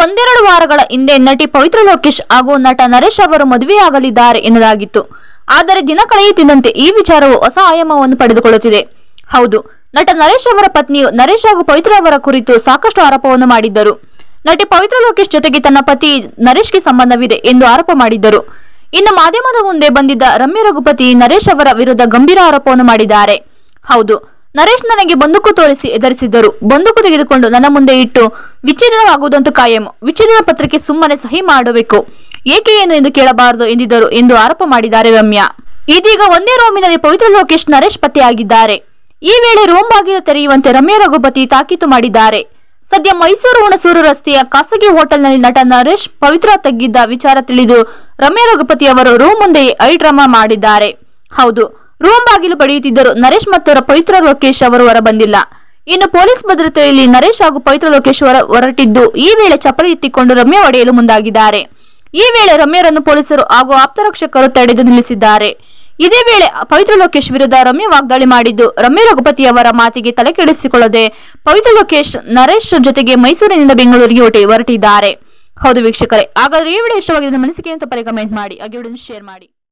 ಒಂದೆರಡು ವಾರಗಳ ಹಿಂದೆ ನಟಿ ಪವಿತ್ರ ಲೋಕೇಶ್ ಹಾಗೂ ನಟ ನರೇಶ್ ಅವರು ಮದುವೆಯಾಗಲಿದ್ದಾರೆ ಎನ್ನಲಾಗಿತ್ತು ಆದರೆ ದಿನ ಕಳೆಯುತ್ತಿದ್ದಂತೆ ಈ ವಿಚಾರವು ಹೊಸ ಆಯಾಮವನ್ನು ಪಡೆದುಕೊಳ್ಳುತ್ತಿದೆ ಹೌದು ನಟ ನರೇಶ್ ಅವರ ಪತ್ನಿಯು ನರೇಶ್ ಹಾಗೂ ಪವಿತ್ರ ಅವರ ಕುರಿತು ಸಾಕಷ್ಟು ಆರೋಪವನ್ನು ಮಾಡಿದ್ದರು ನಟಿ ಪವಿತ್ರ ಲೋಕೇಶ್ ಜೊತೆಗೆ ತನ್ನ ಪತಿ ನರೇಶ್ಗೆ ಸಂಬಂಧವಿದೆ ಎಂದು ಆರೋಪ ಮಾಡಿದ್ದರು ಇನ್ನು ಮಾಧ್ಯಮದ ಮುಂದೆ ಬಂದಿದ್ದ ರಮ್ಯ ರಘುಪತಿ ನರೇಶ್ ಅವರ ವಿರುದ್ಧ ಗಂಭೀರ ಆರೋಪವನ್ನು ಮಾಡಿದ್ದಾರೆ ಹೌದು ನರೇಶ್ ನನಗೆ ಬಂದೂಕು ತೋರಿಸಿ ಎದುರಿಸಿದ್ದರು ಬಂದೂಕು ತೆಗೆದುಕೊಂಡು ನನ್ನ ಮುಂದೆ ಇಟ್ಟು ವಿಚ್ಛೇದನವಾಗುವುದಂತೂ ಕಾಯಂ ವಿಚ್ಛೇದನ ಪತ್ರಕ್ಕೆ ಸುಮ್ಮನೆ ಸಹಿ ಮಾಡಬೇಕು ಏಕೆ ಏನು ಎಂದು ಕೇಳಬಾರದು ಎಂದಿದ್ದರು ಎಂದು ಆರೋಪ ಮಾಡಿದ್ದಾರೆ ರಮ್ಯಾ ಇದೀಗ ಒಂದೇ ರೂಮಿನಲ್ಲಿ ಪವಿತ್ರ ಲೋಕೇಶ್ ನರೇಶ್ ಪತ್ತೆಯಾಗಿದ್ದಾರೆ ಈ ವೇಳೆ ರೂಮ್ ಬಾಗಿಲು ತೆರೆಯುವಂತೆ ರಮ್ಯಾ ರಘುಪತಿ ತಾಕೀತು ಮಾಡಿದ್ದಾರೆ ಸದ್ಯ ಮೈಸೂರು ಹುಣಸೂರು ರಸ್ತೆಯ ಖಾಸಗಿ ಹೋಟೆಲ್ನಲ್ಲಿ ನಟ ನರೇಶ್ ಪವಿತ್ರ ತಗ್ಗಿದ್ದ ವಿಚಾರ ತಿಳಿದು ರಮ್ಯಾ ರಘುಪತಿ ಅವರು ರೂಮ್ ಮುಂದೆ ಐ ಡ್ರಾಮಾ ಮಾಡಿದ್ದಾರೆ ಹೌದು ರೂಮ್ ಬಾಗಿಲು ಪಡೆಯುತ್ತಿದ್ದರು ನರೇಶ್ ಮತ್ತು ರ- ಪವಿತ್ರ ಲೋಕೇಶ್ ಅವರು ಹೊರಬಂದಿಲ್ಲ ಇನ್ನು ಪೊಲೀಸ್ ಭದ್ರತೆಯಲ್ಲಿ ನರೇಶ್ ಹಾಗೂ ಪವಿತ್ರ ಲೋಕೇಶ್ ಹೊರ ಹೊರಟಿದ್ದು ಈ ವೇಳೆ ಚಪ್ಪಲಿ ಎತ್ತಿಕೊಂಡು ರಮ್ಯಾ ಹೊಡೆಯಲು ಮುಂದಾಗಿದ್ದಾರೆ ಈ ವೇಳೆ ರಮ್ಯರನ್ನು ಪೊಲೀಸರು ಹಾಗೂ ಆಪ್ತರಕ್ಷಕರು ತಡೆದು ನಿಲ್ಲಿಸಿದ್ದಾರೆ ಇದೇ ವೇಳೆ ಪವಿತ್ರ ಲೋಕೇಶ್ ವಿರುದ್ಧ ರಮ್ಯ ವಾಗ್ದಾಳಿ ಮಾಡಿದ್ದು ರಮ್ಯ ರಘುಪತಿ ಅವರ ಮಾತಿಗೆ ತಲೆಕೆಡಿಸಿಕೊಳ್ಳದೆ ಪವಿತ್ರ ಲೋಕೇಶ್ ನರೇಶ್ ಜೊತೆಗೆ ಮೈಸೂರಿನಿಂದ ಬೆಂಗಳೂರಿಗೆ ಹೊರಟಿ ಹೊರಟಿದ್ದಾರೆ ಹೌದು ವೀಕ್ಷಕರೇ ಹಾಗಾದ್ರೆ ಈ ವಿಡಿಯೋ ಇಷ್ಟವಾಗಿದೆ ನಿಮ್ಮ ಅನಿಸಿಕೆ ಅಂತ ಪರಿ ಕಮೆಂಟ್ ಮಾಡಿ ಹಾಗೆ ವಿಡಿಯೋ ಶೇರ್ ಮಾಡಿ